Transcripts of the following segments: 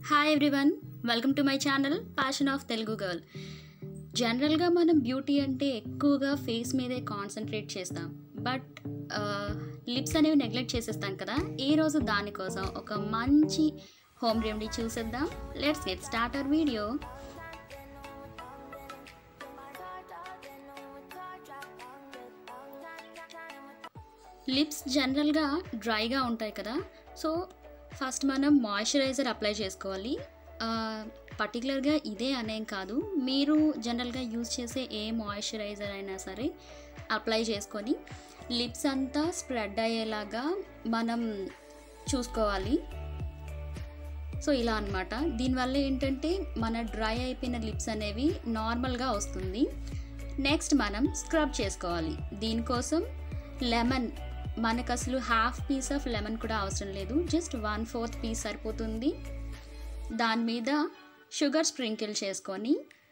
hi everyone welcome to my channel passion of Telugu girl జనరల్గా మనం beauty అంటే ఎక్కువగా ఫేస్ మీదే కాన్సన్ట్రేట్ చేస్తాం బట్ లిప్స్ అనేవి నెగ్లెక్ట్ చేసేస్తాం కదా ఈ రోజు దానికోసం ఒక మంచి హోమ్ రెమెడీ చూసేద్దాం let's get start our video lips జనరల్గా డ్రైగా ఉంటాయి కదా సో ఫస్ట్ మనం మాయిశ్చరైజర్ అప్లై చేసుకోవాలి పర్టికులర్గా ఇదే అనేం కాదు మీరు జనరల్గా యూజ్ చేసే ఏ మాయిశ్చరైజర్ అయినా సరే అప్లై చేసుకొని లిప్స్ అంతా స్ప్రెడ్ అయ్యేలాగా మనం చూసుకోవాలి సో ఇలా అనమాట దీనివల్ల ఏంటంటే మన డ్రై అయిపోయిన లిప్స్ అనేవి నార్మల్గా వస్తుంది నెక్స్ట్ మనం స్క్రబ్ చేసుకోవాలి దీనికోసం లెమన్ మనకు అసలు హాఫ్ పీస్ ఆఫ్ లెమన్ కూడా అవసరం లేదు జస్ట్ వన్ ఫోర్త్ పీస్ సరిపోతుంది దాని మీద షుగర్ స్ప్రింకిల్ చేసుకొని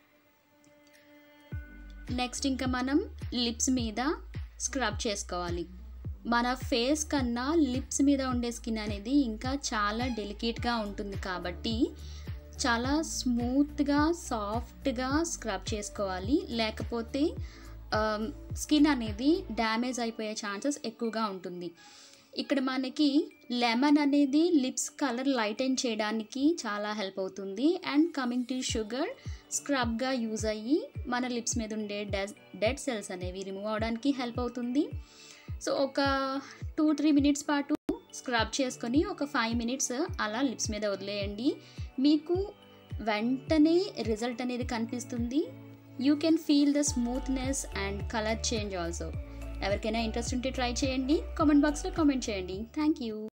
నెక్స్ట్ ఇంకా మనం లిప్స్ మీద స్క్రబ్ చేసుకోవాలి మన ఫేస్ కన్నా లిప్స్ మీద ఉండే స్కిన్ అనేది ఇంకా చాలా డెలికేట్గా ఉంటుంది కాబట్టి చాలా స్మూత్గా సాఫ్ట్గా స్క్రబ్ చేసుకోవాలి లేకపోతే స్కిన్ అనేది డ్యామేజ్ అయిపోయే ఛాన్సెస్ ఎక్కువగా ఉంటుంది ఇక్కడ మనకి లెమన్ అనేది లిప్స్ కలర్ లైటెన్ చేయడానికి చాలా హెల్ప్ అవుతుంది అండ్ కమింగ్ టు షుగర్ స్క్రబ్గా యూజ్ అయ్యి మన లిప్స్ మీద ఉండే డెడ్ సెల్స్ అనేవి రిమూవ్ అవడానికి హెల్ప్ అవుతుంది సో ఒక టూ త్రీ మినిట్స్ పాటు స్క్రబ్ చేసుకొని ఒక ఫైవ్ మినిట్స్ అలా లిప్స్ మీద వదిలేయండి మీకు వెంటనే రిజల్ట్ అనేది కనిపిస్తుంది you can feel the smoothness and colour change also ఎవరికైనా ఇంట్రెస్ట్ ఉంటే ట్రై చేయండి కామెంట్ బాక్స్లో కామెంట్ చేయండి థ్యాంక్ యూ